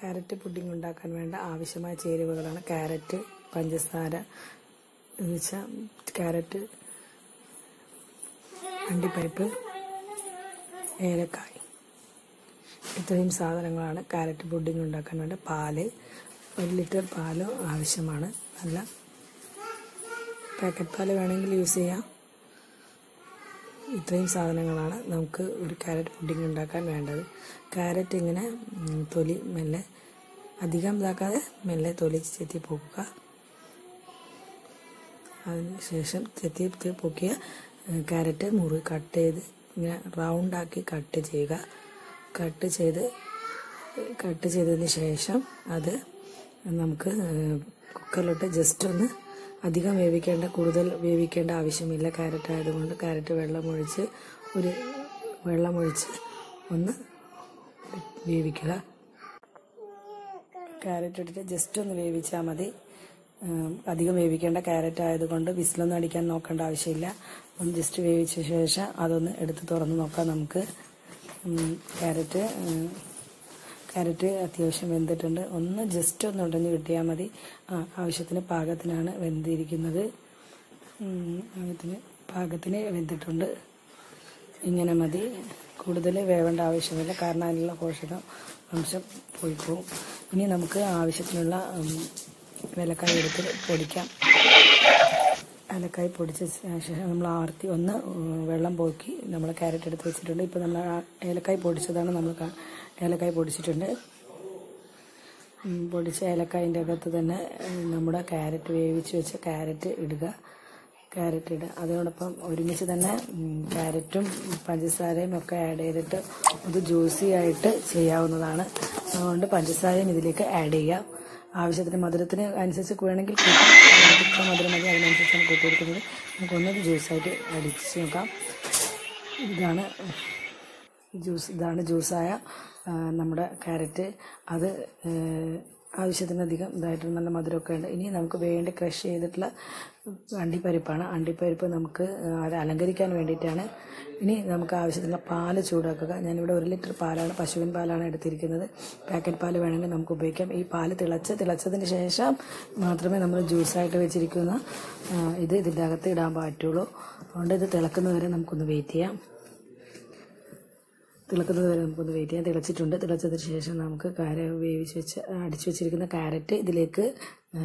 carrot pudding ഉണ്ടാക്കാൻ വേണ്ട ആവശ്യമായ ചേരുവകളാണ് ക്യാരറ്റ് പഞ്ചസാര എന്ന് വെച്ചാൽ ക്യാരറ്റ് അണ്ടിപ്പരിപ്പ് ഏലക്കായ് ഇത്രയും സാധനങ്ങളാണ് ക്യാരറ്റ് പുഡിംഗ് ഉണ്ടാക്കാൻ വേണ്ട പാല് ഒരു ലിറ്റർ പാല് ആവശ്യമാണ് നല്ല പാക്കറ്റ് പാല് വേണമെങ്കിൽ യൂസ് ചെയ്യാം ഇത്രയും സാധനങ്ങളാണ് നമുക്ക് ഒരു ക്യാരറ്റ് പുഡിംഗ് ഉണ്ടാക്കാൻ വേണ്ടത് ക്യാരറ്റ് ഇങ്ങനെ ഉം, തൊലി മെല്ലെ അധികം ഇതാക്കാതെ മെല്ലെ തൊലി ചെത്തി പൊക്കുക അതിനുശേഷം ചെത്തി തി- പൊക്കിയ ഏഹ്, ക്യാരറ്റ് മുറി കട്ട് ചെയ്ത് ഇങ്ങനെ റൗണ്ടാക്കി കട്ട് ചെയ്യുക കട്ട് ചെയ്ത് കട്ട് ചെയ്തതിന് ശേഷം അത് നമുക്ക് ഏഹ്, കുക്കറിലോട്ട് ജസ്റ്റ് ഒന്ന് അധികം വേവിക്കേണ്ട കൂടുതൽ വേവിക്കേണ്ട ആവശ്യമില്ല ക്യാരറ്റ് ആയതുകൊണ്ട് ക്യാരറ്റ് വെള്ളമൊഴിച്ച് ഒരു വെള്ളമൊഴിച്ച് ഒന്ന് വേവിക്കുക ക്യാരറ്റ് ഇട്ടിട്ട് ജസ്റ്റ് ഒന്ന് വേവിച്ചാൽ മതി ഉം, അധികം വേവിക്കേണ്ട ക്യാരറ്റ് ആയതുകൊണ്ട് വിസിലൊന്നും അടിക്കാൻ നോക്കേണ്ട ആവശ്യമില്ല ഒന്ന് ജസ്റ്റ് വേവിച്ച ശേഷം അതൊന്ന് എടുത്ത് തുറന്ന് നോക്കാം നമുക്ക് ഉം, ക്യാരറ്റ് ഉം, ക്യാരറ്റ് അത്യാവശ്യം വെന്തിട്ടുണ്ട് ഒന്ന് ജസ്റ്റ് ഒന്ന് ഉടഞ്ഞ് കിട്ടിയാൽ മതി ആ, ആവശ്യത്തിന് പാകത്തിനാണ് വെന്തിരിക്കുന്നത് ഉം, പാകത്തിന് പാകത്തിന് വെന്തിട്ടുണ്ട് ഇങ്ങനെ മതി കൂടുതൽ വേവേണ്ട ആവശ്യമില്ല കാരണം അതിനുള്ള പോഷക അംശം പോയി പോകും ഇനി നമുക്ക് ആവശ്യത്തിനുള്ള ഉം, ഏലക്കായ എടുത്ത് പൊടിക്കാം ഏലക്കായ പൊടിച്ച ശേഷം നമ്മൾ ആർത്തി ഒന്ന് ഉം, വെള്ളം പോക്കി നമ്മൾ ക്യാരറ്റ് എടുത്ത് വെച്ചിട്ടുണ്ട് ഇപ്പോൾ നമ്മൾ ആ ഏലക്കായ പൊടിച്ചതാണ് നമ്മൾ കാ- ഏലക്കായ പൊടിച്ചിട്ടുണ്ട് ഉം, പൊടിച്ച ഏലക്കായൻ്റെ അകത്ത് തന്നെ ഉം, നമ്മുടെ ക്യാരറ്റ് വേവിച്ച് വെച്ച ക്യാരറ്റ് ഇടുക ക്യാരറ്റ് ഇടുക അതിനോടൊപ്പം ഒരുമിച്ച് തന്നെ ഉം, ക്യാരറ്റും പഞ്ചസാരയും ഒക്കെ ആഡ് ചെയ്തിട്ട് ഇത് ജ്യൂസി ആയിട്ട് ചെയ്യാവുന്നതാണ് അതുകൊണ്ട് പഞ്ചസാരയും ഇതിലേക്ക് ആഡ് ചെയ്യാം ആവശ്യത്തിന് മധുരത്തിന് അനുസരിച്ച് വേണമെങ്കിൽ കൂട്ടാം ഇത്ര മധുരം മതി അതിനനുസരിച്ചാണ് കൂട്ടിയെടുക്കുന്നത് നമുക്ക് ഒന്നത് ജ്യൂസായിട്ട് അടിച്ച് നോക്കാം ഇതാണ് ജ്യൂസ് ഇതാണ് ജ്യൂസായ ആ, നമ്മുടെ ക്യാരറ്റ് അത് ഏ, ആവശ്യത്തിനധികം ഇതായിട്ട് നല്ല മധുരമൊക്കെ ഉണ്ട് ഇനി നമുക്ക് വേണ്ടി ക്രഷ് ചെയ്തിട്ടുള്ള അണ്ടിപ്പരിപ്പാണ് അണ്ടിപ്പരിപ്പ് നമുക്ക് അത് അലങ്കരിക്കാൻ വേണ്ടിയിട്ടാണ് ഇനി നമുക്ക് ആവശ്യത്തിനുള്ള പാല് ചൂടാക്കുക ഞാനിവിടെ ഒരു ലിറ്റർ പാലാണ് പശുവിൻ പാലാണ് എടുത്തിരിക്കുന്നത് പാക്കറ്റ് പാല് വേണമെങ്കിൽ നമുക്ക് ഉപയോഗിക്കാം ഈ പാല് തിളച്ച് തിളച്ചതിന് ശേഷം മാത്രമേ നമ്മൾ ജ്യൂസായിട്ട് വെച്ചിരിക്കുന്ന ആ, ഇത് ഇതിൻ്റെ അകത്ത് ഇടാൻ പറ്റുള്ളൂ അതുകൊണ്ട് ഇത് തിളക്കുന്നവരെ നമുക്കൊന്ന് വെയിറ്റ് ചെയ്യാം തിളക്കുന്നത് വരെ നമുക്കൊന്ന് വെയിറ്റ് ചെയ്യാം തിളച്ചിട്ടുണ്ട് തിളച്ചതിന് ശേഷം നമുക്ക് കാര വേവിച്ച് വെച്ച് അടിച്ചു വെച്ചിരിക്കുന്ന ക്യാരറ്റ് ഇതിലേക്ക് ആ,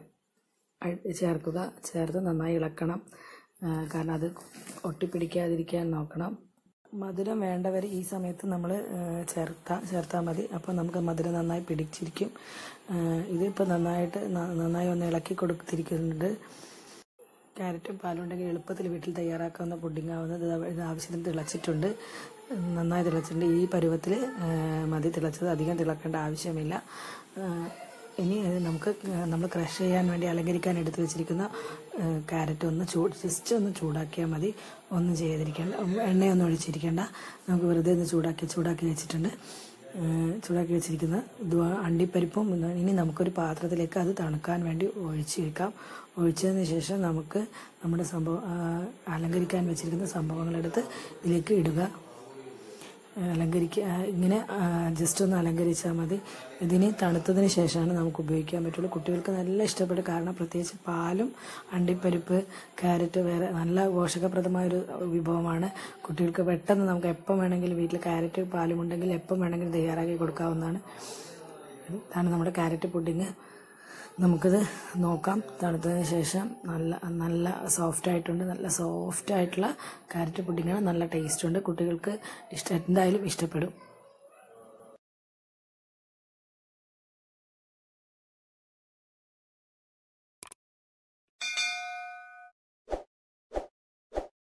അ- ചേർക്കുക ചേർത്ത് നന്നായി ഇളക്കണം ആ, കാരണം അത് ഒട്ടിപ്പിടിക്കാതിരിക്കാൻ നോക്കണം മധുരം വേണ്ടവർ ഈ സമയത്ത് നമ്മൾ ചേർത്താ ചേർത്താൽ മതി അപ്പോൾ നമുക്ക് മധുരം നന്നായി പിടിച്ചിരിക്കും ആ, ഇതിപ്പോൾ നന്നായിട്ട് ന- നന്നായി ഒന്ന് ഇളക്കി കൊടുത്തിരിക്കുന്നുണ്ട് ക്യാരറ്റും പാലും ഉണ്ടെങ്കിൽ എളുപ്പത്തിൽ വീട്ടിൽ തയ്യാറാക്കാവുന്ന പുഡിംഗ് ആവുന്നത് ഇത് ഇത് ആവശ്യത്തിന് തിളച്ചിട്ടുണ്ട് നന്നായി തിളച്ചിട്ടുണ്ട് ഈ പരുവത്തിൽ മതി തിളച്ചത് അധികം തിളക്കേണ്ട ആവശ്യമില്ല ആ, ഇനി ഇത് നമുക്ക് നമ്മൾ ക്രഷ് ചെയ്യാൻ വേണ്ടി അലങ്കരിക്കാൻ എടുത്തു വെച്ചിരിക്കുന്ന ക്യാരറ്റ് ഒന്ന് ചൂ ജസ്റ്റ് ഒന്ന് ചൂടാക്കിയാൽ മതി ഒന്നും ചെയ്തിരിക്കേണ്ട എണ്ണയൊന്നും ഒഴിച്ചിരിക്കേണ്ട നമുക്ക് വെറുതെ ഒന്ന് ചൂടാക്കി ചൂടാക്കി വെച്ചിട്ടുണ്ട് ഏഹ് ചൂടാക്കി വെച്ചിരിക്കുന്ന ഇത് അണ്ടിപ്പരിപ്പും ഇന്ന് ഇനി നമുക്കൊരു പാത്രത്തിലേക്ക് അത് തണുക്കാൻ വേണ്ടി ഒഴിച്ച് വെക്കാം ഒഴിച്ചതിന് ശേഷം നമുക്ക് നമ്മുടെ സംഭവം ആ, അലങ്കരിക്കാൻ വെച്ചിരിക്കുന്ന സംഭവങ്ങളെടുത്ത് ഇതിലേക്ക് ഇടുക അലങ്കരിക്കുക ഇങ്ങനെ ജസ്റ്റ് ഒന്ന് അലങ്കരിച്ചാൽ മതി ഇതിന് തണുത്തതിന് ശേഷമാണ് നമുക്ക് ഉപയോഗിക്കാൻ പറ്റുള്ളൂ കുട്ടികൾക്ക് നല്ല ഇഷ്ടപ്പെടും കാരണം പ്രത്യേകിച്ച് പാലും അണ്ടിപ്പരിപ്പ് ക്യാരറ്റ് വേറെ നല്ല പോഷകപ്രദമായ ഒരു വിഭവമാണ് കുട്ടികൾക്ക് പെട്ടെന്ന് നമുക്ക് എപ്പം വേണമെങ്കിലും വീട്ടിൽ ക്യാരറ്റ് പാലും ഉണ്ടെങ്കിൽ എപ്പം വേണമെങ്കിലും തയ്യാറാക്കി കൊടുക്കാവുന്നതാണ് ഇതാണ് നമ്മുടെ ക്യാരറ്റ് പുഡിങ് നമുക്കിത് നോക്കാം തണുത്തതിന് ശേഷം നല്ല നല്ല സോഫ്റ്റ് ആയിട്ടുണ്ട് നല്ല സോഫ്റ്റ് ആയിട്ടുള്ള ക്യാരറ്റ് പുഡിങ്ങാണ് നല്ല ടേസ്റ്റ് ഉണ്ട് കുട്ടികൾക്ക് ഇഷ്ടം എന്തായാലും ഇഷ്ടപ്പെടും